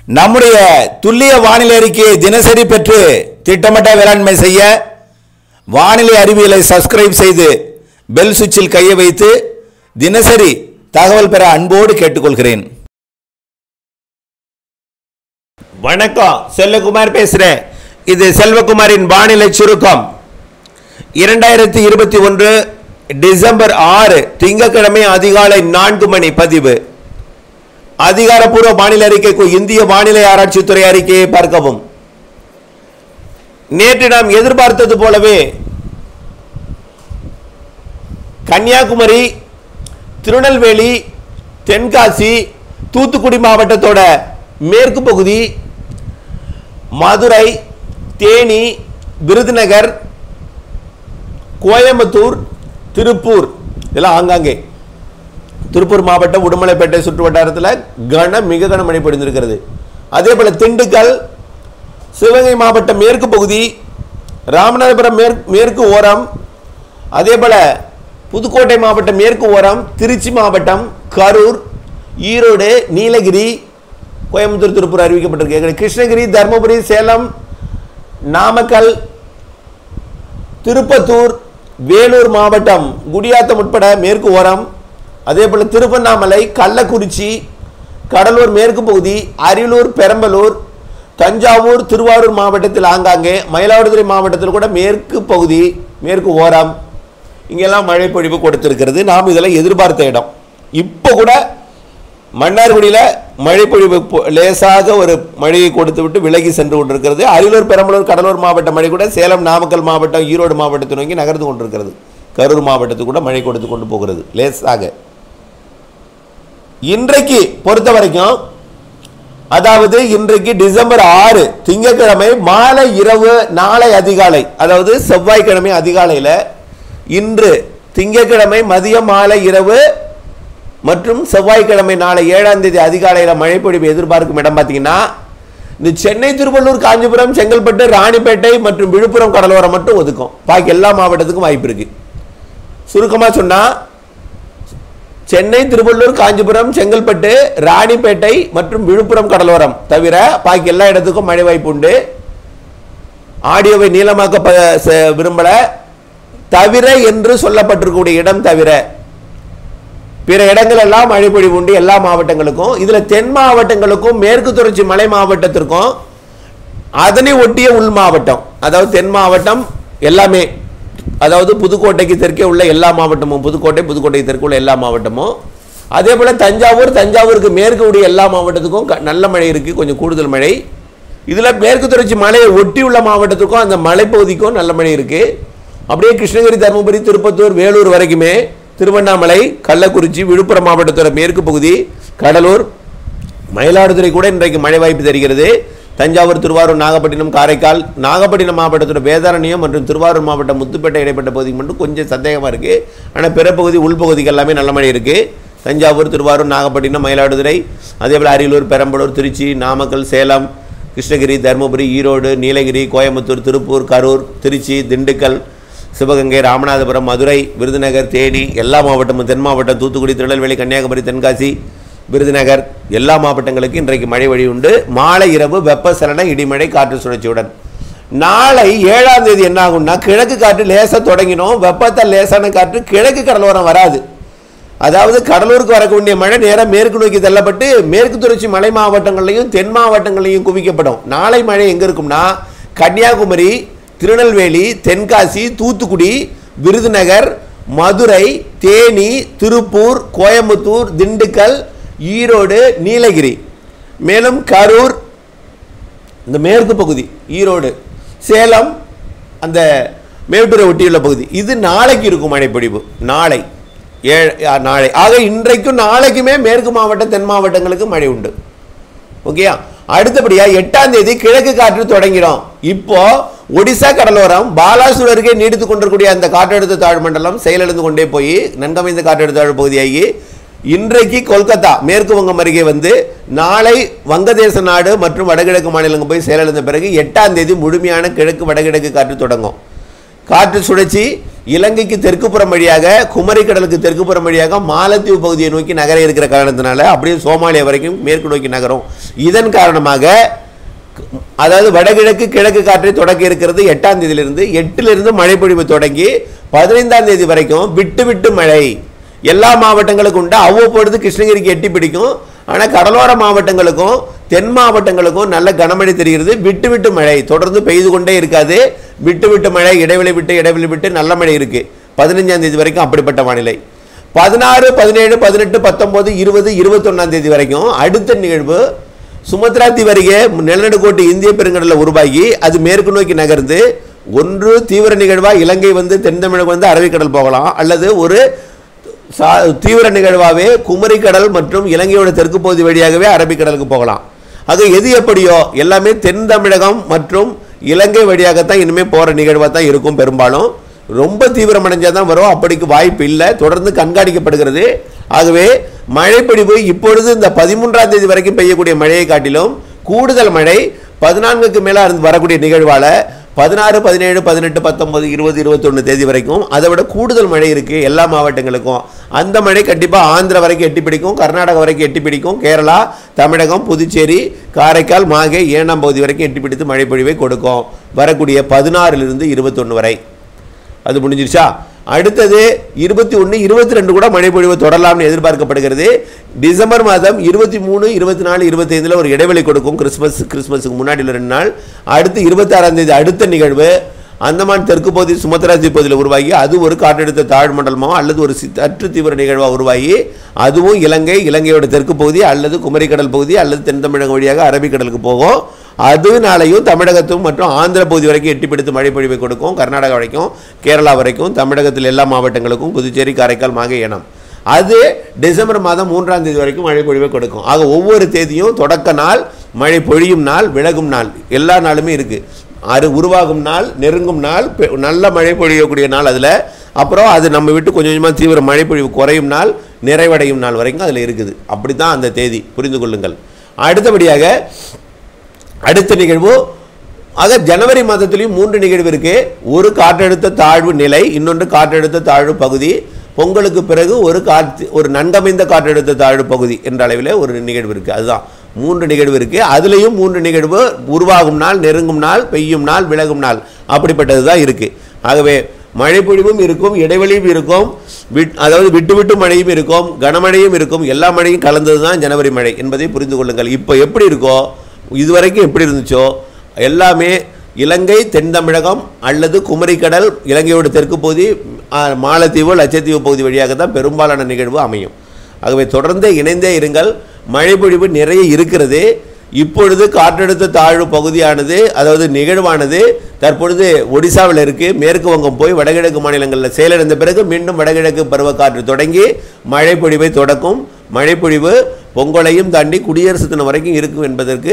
நம்முடைய துல்லிய வானிலை அறிக்கையை தினசரி பெற்று திட்டமிட்ட வேளாண்மை செய்ய வானிலை அறிவியலை சப்ஸ்கிரைப் செய்து பெல் சுவிட்சில் கையை வைத்து தினசரி தகவல் பெற அன்போடு கேட்டுக்கொள்கிறேன் வணக்கம் செல்வகுமார் பேசுறேன் இது செல்வகுமாரின் வானிலை சுருக்கம் இரண்டாயிரத்தி இருபத்தி ஒன்று டிசம்பர் ஆறு திங்கட்கிழமை அதிகாலை நான்கு மணி பதிவு அதிகாரப்பூர்வ வானிலை அறிக்கைக்கு இந்திய வானிலை ஆராய்ச்சித்துறை அறிக்கையை பார்க்கவும் நேற்று நாம் எதிர்பார்த்தது போலவே கன்னியாகுமரி திருநெல்வேலி தென்காசி தூத்துக்குடி மாவட்டத்தோட மேற்கு பகுதி மதுரை தேனி விருதுநகர் கோயம்புத்தூர் திருப்பூர் இதெல்லாம் ஆங்காங்கே திருப்பூர் மாவட்டம் உடுமலைப்பேட்டை சுற்று வட்டாரத்தில் கன மிக கனமழை பொழிந்திருக்கிறது அதே போல் திண்டுக்கல் சிவகங்கை மாவட்டம் மேற்கு பகுதி ராமநாதபுரம் மேற்கு மேற்கு ஓரம் அதே போல் புதுக்கோட்டை மாவட்டம் மேற்கு ஓரம் திருச்சி மாவட்டம் கரூர் ஈரோடு நீலகிரி கோயம்புத்தூர் திருப்பூர் அறிவிக்கப்பட்டிருக்கு கிருஷ்ணகிரி தருமபுரி சேலம் நாமக்கல் திருப்பத்தூர் வேலூர் மாவட்டம் குடியாத்தம் உட்பட மேற்கு ஓரம் அதே போல் திருவண்ணாமலை கள்ளக்குறிச்சி கடலூர் மேற்கு பகுதி அரியலூர் பெரம்பலூர் தஞ்சாவூர் திருவாரூர் மாவட்டத்தில் ஆங்காங்கே மயிலாடுதுறை மாவட்டத்தில் கூட மேற்கு பகுதி மேற்கு ஓரம் இங்கெல்லாம் மழை பொழிவு கொடுத்திருக்கிறது நாம் இதெல்லாம் எதிர்பார்த்த இடம் இப்போ கூட மன்னார்குடியில் மழை பொழிவு பொ- லேசாக ஒரு மழையை கொடுத்து விட்டு விலகி சென்று கொண்டிருக்கிறது அரியலூர் பெரம்பலூர் கடலூர் மாவட்ட மழை கூட சேலம் நாமக்கல் மாவட்டம் ஈரோடு மாவட்டத்தை நோக்கி நகர்ந்து கொண்டிருக்கிறது கரூர் மாவட்டத்துக்கு கூட மழை கொடுத்து கொண்டு போகிறது லேசாக இன்றைக்கு பொறுத்த வரைக்கும் அதாவது இன்றைக்கு டிசம்பர் ஆறு திங்கட்கிழமை மாலை இரவு நாளை அதிகாலை அதாவது செவ்வாய்க்கிழமை அதிகாலையில் இன்று திங்கட்கிழமை மதியம் மாலை இரவு மற்றும் செவ்வாய்க்கிழமை நாளை ஏழாம் தேதி அதிகாலையில் மழைப்பொழிவு எதிர்பார்க்கும் இடம் பார்த்தீங்கன்னா இந்த சென்னை திருவள்ளூர் காஞ்சிபுரம் செங்கல்பட்டு ராணிப்பேட்டை மற்றும் விழுப்புரம் கடலோரம் மட்டும் ஒதுக்கும் பாக்கி எல்லா மாவட்டத்துக்கும் வாய்ப்பு இருக்கு சுருக்கமாக சொன்னால் சென்னை திருவள்ளூர் காஞ்சிபுரம் செங்கல்பட்டு ராணிப்பேட்டை மற்றும் விழுப்புரம் கடலோரம் தவிர பாக்கி எல்லா இடத்துக்கும் மழை வாய்ப்பு உண்டு ஆடியோவை நீளமாக்க ப- ச- விரும்பல தவிர என்று சொல்லப்பட்டிருக்கக்கூடிய இடம் தவிர பிற இடங்கள் எல்லாம் மழை பொழிவு உண்டு எல்லா மாவட்டங்களுக்கும் இதுல தென் மாவட்டங்களுக்கும் மேற்கு தொடர்ச்சி மலை மாவட்டத்திற்கும் அதனை ஒட்டிய உள் மாவட்டம் அதாவது தென் மாவட்டம் எல்லாமே அதாவது புதுக்கோட்டைக்கு தெற்கே உள்ள எல்லா மாவட்டமும் புதுக்கோட்டை புதுக்கோட்டை தெற்கு உள்ள எல்லா மாவட்டமும் அதே போல தஞ்சாவூர் தஞ்சாவூருக்கு மேற்கு உடைய எல்லா மாவட்டத்துக்கும் க- நல்ல மழை இருக்கு கொஞ்சம் கூடுதல் மழை இதுல மேற்கு தொடர்ச்சி மலையை ஒட்டி உள்ள மாவட்டத்துக்கும் அந்த மலைப்பகுதிக்கும் நல்ல மழை இருக்கு அப்படியே கிருஷ்ணகிரி தருமபுரி திருப்பத்தூர் வேலூர் வரைக்குமே திருவண்ணாமலை கள்ளக்குறிச்சி விழுப்புரம் மாவட்டத்தோட மேற்கு பகுதி கடலூர் மயிலாடுதுறை கூட இன்றைக்கு மழை வாய்ப்பு தெரிகிறது தஞ்சாவூர் திருவாரூர் நாகப்பட்டினம் காரைக்கால் நாகப்பட்டினம் மாவட்டத்தோட வேதாரண்யம் மற்றும் திருவாரூர் மாவட்டம் முத்துப்பேட்டை இடைப்பட்ட பகுதிக்கு மட்டும் கொஞ்சம் சந்தேகமாக இருக்குது ஆனால் பிற பகுதி உள்பகுதிக்கு எல்லாமே நல்ல மழை இருக்குது தஞ்சாவூர் திருவாரூர் நாகப்பட்டினம் மயிலாடுதுறை அதேபோல் அரியலூர் பெரம்பலூர் திருச்சி நாமக்கல் சேலம் கிருஷ்ணகிரி தருமபுரி ஈரோடு நீலகிரி கோயம்புத்தூர் திருப்பூர் கரூர் திருச்சி திண்டுக்கல் சிவகங்கை ராமநாதபுரம் மதுரை விருதுநகர் தேனி எல்லா மாவட்டமும் தென் மாவட்டம் தூத்துக்குடி திருநெல்வேலி கன்னியாகுமரி தென்காசி விருதுநகர் எல்லா மாவட்டங்களுக்கும் இன்றைக்கு மழை வழி உண்டு மாலை இரவு வெப்பசலன இடிமழை காற்று சுழற்சியுடன் நாளை ஏழாம் தேதி என்ன ஆகும்னா கிழக்கு காற்று லேசாக தொடங்கினோம் வெப்பத்தால் லேசான காற்று கிழக்கு கடலோரம் வராது அதாவது கடலூருக்கு வரக்கூடிய மழை நேரம் மேற்கு நோக்கி தள்ளப்பட்டு மேற்கு தொடர்ச்சி மலை மாவட்டங்களையும் தென் மாவட்டங்களையும் குவிக்கப்படும் நாளை மழை எங்க இருக்கும்னா கன்னியாகுமரி திருநெல்வேலி தென்காசி தூத்துக்குடி விருதுநகர் மதுரை தேனி திருப்பூர் கோயம்புத்தூர் திண்டுக்கல் ஈரோடு நீலகிரி மேலும் கரூர் இந்த மேற்கு பகுதி ஈரோடு சேலம் அந்த மேட்டூரை ஒட்டியுள்ள பகுதி இது நாளைக்கு இருக்கும் மழைப்பொழிவு நாளை ஏழு ஆ, நாளை ஆக இன்றைக்கும் நாளைக்குமே மேற்கு மாவட்டம் தென் மாவட்டங்களுக்கு மழை உண்டு ஓகேயா அடுத்தபடியா எட்டாம் தேதி கிழக்கு காற்று தொடங்கிடும் இப்போ ஒடிசா கடலோரம் பாலாசூர் அருகே நீடித்து கொண்டிருக்கூடிய அந்த காற்றழுத்த தாழ்வு மண்டலம் செயலிழந்து கொண்டே போய் நன்கமைந்த காற்றழுத்த தாழ்வு பகுதியாகி இன்றைக்கு கொல்கத்தா மேற்கு வங்கம் அருகே வந்து நாளை வங்கதேச நாடு மற்றும் வடகிழக்கு மாநிலங்கள் போய் செயலிழந்த பிறகு எட்டாம் தேதி முழுமையான கிழக்கு வடகிழக்கு காற்று தொடங்கும் காற்று சுழற்சி இலங்கைக்கு தெற்கு புறம் வழியாக குமரி கடலுக்கு தெற்கு புறம் வழியாக மாலத்தீவு பகுதியை நோக்கி நகர இருக்கிற காரணத்தினால அப்படியே சோமாலியா வரைக்கும் மேற்கு நோக்கி நகரும் இதன் காரணமாக அதாவது வடகிழக்கு கிழக்கு காற்றை தொடக்க இருக்கிறது எட்டாம் தேதியிலிருந்து எட்டிலிருந்து மழை பொழிவு தொடங்கி பதினைந்தாம் தேதி வரைக்கும் விட்டு விட்டு மழை எல்லா மாவட்டங்களுக்கும் உண்டு அவ்வப்பொழுது கிருஷ்ணகிரிக்கு எட்டி பிடிக்கும் ஆனால் கடலோர மாவட்டங்களுக்கும் தென் மாவட்டங்களுக்கும் நல்ல கனமழை தெரிகிறது விட்டு விட்டு மழை தொடர்ந்து பெய்து கொண்டே இருக்காது விட்டு விட்டு மழை இடைவெளி விட்டு இடைவெளி விட்டு நல்ல மழை இருக்கு பதினஞ்சாம் தேதி வரைக்கும் அப்படிப்பட்ட வானிலை பதினாறு பதினேழு பதினெட்டு பத்தொன்பது இருபது இருபத்தொன்னாம் தேதி வரைக்கும் அடுத்த நிகழ்வு சுமத்ரா தீவு அருகே நிலநடுக்கோட்டு இந்திய பெருங்கடல்ல உருவாகி அது மேற்கு நோக்கி நகர்ந்து ஒன்று தீவிர நிகழ்வா இலங்கை வந்து தென் தமிழகம் வந்து அரபிக்கடல் போகலாம் அல்லது ஒரு சா- தீவிர நிகழ்வாகவே குமரிக்கடல் மற்றும் இலங்கையோட தெற்கு பகுதி வழியாகவே அரபிக்கடலுக்கு போகலாம் ஆக எது எப்படியோ எல்லாமே தென் தமிழகம் மற்றும் இலங்கை வழியாகத்தான் இனிமே போற நிகழ்வா தான் இருக்கும் பெரும்பாலும் ரொம்ப தீவிரமடைஞ்சாதான் தான் வரும் அப்படிக்கு வாய்ப்பு இல்லை தொடர்ந்து கண்காணிக்கப்படுகிறது ஆகவே மழைப்பொழிவு இப்பொழுது இந்த பதிமூன்றாம் தேதி வரைக்கும் பெய்யக்கூடிய மழையை காட்டிலும் கூடுதல் மழை பதினான்குக்கு மேல இருந்து வரக்கூடிய நிகழ்வால பதினாறு பதினேழு பதினெட்டு பத்தொன்பது இருபது இருபத்தொன்று தேதி வரைக்கும் அதை விட கூடுதல் மழை இருக்கு எல்லா மாவட்டங்களுக்கும் அந்த மழை கண்டிப்பா ஆந்திரா வரைக்கும் எட்டி பிடிக்கும் கர்நாடகா வரைக்கும் எட்டி பிடிக்கும் கேரளா தமிழகம் புதுச்சேரி காரைக்கால் மாகே ஏனாம் பகுதி வரைக்கும் எட்டி பிடித்து மழை பொழிவை கொடுக்கும் வரக்கூடிய பதினாறிலிருந்து இருபத்தொன்று வரை அது முடிஞ்சிருச்சா அடுத்தது இருபத்தி ஒன்று இருபத்தி ரெண்டு கூட மழை பொழிவு தொடரலாம்னு எதிர்பார்க்கப்படுகிறது டிசம்பர் மாதம் இருபத்தி மூணு இருபத்தி நாலு இருபத்தைந்தில் ஒரு இடைவெளி கொடுக்கும் கிறிஸ்மஸ் கிறிஸ்மஸுக்கு முன்னாடி உள்ள ரெண்டு நாள் அடுத்து இருபத்தாறாம் தேதி அடுத்த நிகழ்வு அந்தமான் தெற்கு பகுதி சுமத்ரா தீவு பகுதியில் உருவாகி அது ஒரு காற்றழுத்த தாழ் மண்டலமாக அல்லது ஒரு சி- சற்று தீவிர நிகழ்வாக உருவாகி அதுவும் இலங்கை இலங்கையோட தெற்கு பகுதி அல்லது குமரிக்கடல் பகுதி அல்லது தென் தமிழகம் வழியாக அரபிக்கடலுக்கு போகும் அதுனாலையும் தமிழகத்தும் மற்றும் ஆந்திர பகுதி வரைக்கும் எட்டி பிடித்து மழை பொழிவை கொடுக்கும் கர்நாடகா வரைக்கும் கேரளா வரைக்கும் தமிழகத்தில் எல்லா மாவட்டங்களுக்கும் புதுச்சேரி காரைக்கால் மாகே ஏனம் அது டிசம்பர் மாதம் மூன்றாம் தேதி வரைக்கும் மழை பொழிவை கொடுக்கும் ஆக ஒவ்வொரு தேதியும் தொடக்க நாள் மழை பொழியும் நாள் விலகும் நாள் எல்லா நாளுமே இருக்கு அது உருவாகும் நாள் நெருங்கும் நாள் பெ- நல்ல மழை பொழியக்கூடிய நாள் அதில் அப்புறம் அது நம்ம விட்டு கொஞ்சம் கொஞ்சமாக தீவிர மழை பொழிவு குறையும் நாள் நிறைவடையும் நாள் வரைக்கும் அதில் இருக்குது அப்படி தான் அந்த தேதி புரிந்து கொள்ளுங்கள் அடுத்தபடியாக அடுத்த நிகழ்வு ஆக ஜனவரி மாதத்திலையும் மூன்று நிகழ்வு இருக்கு ஒரு காற்றழுத்த தாழ்வு நிலை இன்னொன்று காற்றழுத்த தாழ்வு பகுதி பொங்கலுக்கு பிறகு ஒரு காற்று ஒரு நன்கமைந்த காற்றழுத்த தாழ்வு பகுதி என்ற அளவில் ஒரு நிகழ்வு இருக்கு அதுதான் மூன்று நிகழ்வு இருக்கு அதுலேயும் மூன்று நிகழ்வு உருவாகும் நாள் நெருங்கும் நாள் பெய்யும் நாள் விலகும் நாள் அப்படிப்பட்டது தான் இருக்கு ஆகவே மழை பொழிவும் இருக்கும் இடைவெளியும் இருக்கும் விட் அதாவது விட்டு விட்டு மழையும் இருக்கும் கனமழையும் இருக்கும் எல்லா மழையும் கலந்தது தான் ஜனவரி மழை என்பதை புரிந்து கொள்ளுங்கள் இப்போ எப்படி இருக்கோ இதுவரைக்கும் எப்படி இருந்துச்சோ எல்லாமே இலங்கை தென் தமிழகம் அல்லது குமரிக்கடல் இலங்கையோட தெற்கு பகுதி ஆ, மாலத்தீவு லட்சத்தீவு பகுதி வழியாக தான் பெரும்பாலான நிகழ்வு அமையும் ஆகவே தொடர்ந்து இணைந்தே இருங்கள் மழை பொழிவு நிறைய இருக்கிறது இப்பொழுது காற்றழுத்த தாழ்வு பகுதியானது அதாவது நிகழ்வானது தற்பொழுது ஒடிசாவில் இருக்கு மேற்கு வங்கம் போய் வடகிழக்கு மாநிலங்களில் செயலிழந்த பிறகு மீண்டும் வடகிழக்கு பருவக்காற்று தொடங்கி மழை பொழிவை தொடக்கும் மழை பொழிவு பொங்கலையும் தாண்டி குடியரசு தினம் வரைக்கும் இருக்கும் என்பதற்கு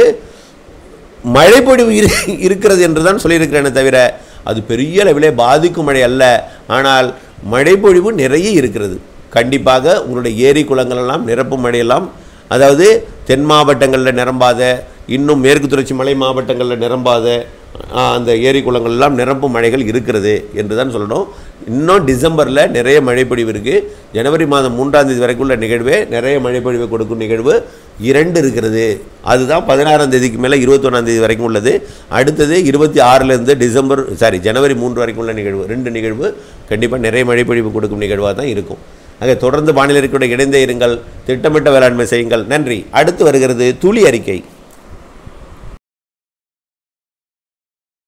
மழைப்பொழிவு இரு இருக்கிறது என்று தான் சொல்லியிருக்கிறேனே தவிர அது பெரிய அளவிலே பாதிக்கும் மழை அல்ல ஆனால் மழைப்பொழிவு நிறைய இருக்கிறது கண்டிப்பாக உங்களுடைய ஏரி குளங்கள் எல்லாம் நிரப்பும் மழையெல்லாம் அதாவது தென் மாவட்டங்களில் நிரம்பாத இன்னும் மேற்கு தொடர்ச்சி மலை மாவட்டங்களில் நிரம்பாத ஆ, அந்த ஏரி குளங்கள் எல்லாம் நிரப்பும் மழைகள் இருக்கிறது என்று தான் சொல்லணும் இன்னும் டிசம்பரில் நிறைய மழைப்பொழிவு இருக்குது ஜனவரி மாதம் மூன்றாம் தேதி வரைக்கும் உள்ள நிகழ்வே நிறைய மழைப்பொழிவை கொடுக்கும் நிகழ்வு இரண்டு இருக்கிறது அதுதான் பதினாறாம் தேதிக்கு மேலே இருபத்தொன்னாம் தேதி வரைக்கும் உள்ளது அடுத்தது இருபத்தி ஆறிலிருந்து டிசம்பர் சாரி ஜனவரி மூன்று வரைக்கும் உள்ள நிகழ்வு ரெண்டு நிகழ்வு கண்டிப்பாக நிறைய மழைப்பொழிவு கொடுக்கும் நிகழ்வாக தான் இருக்கும் ஆக தொடர்ந்து வானிலை அறிக்கையோட இணைந்தே இருங்கள் திட்டமிட்ட வேளாண்மை செய்யுங்கள் நன்றி அடுத்து வருகிறது துளி அறிக்கை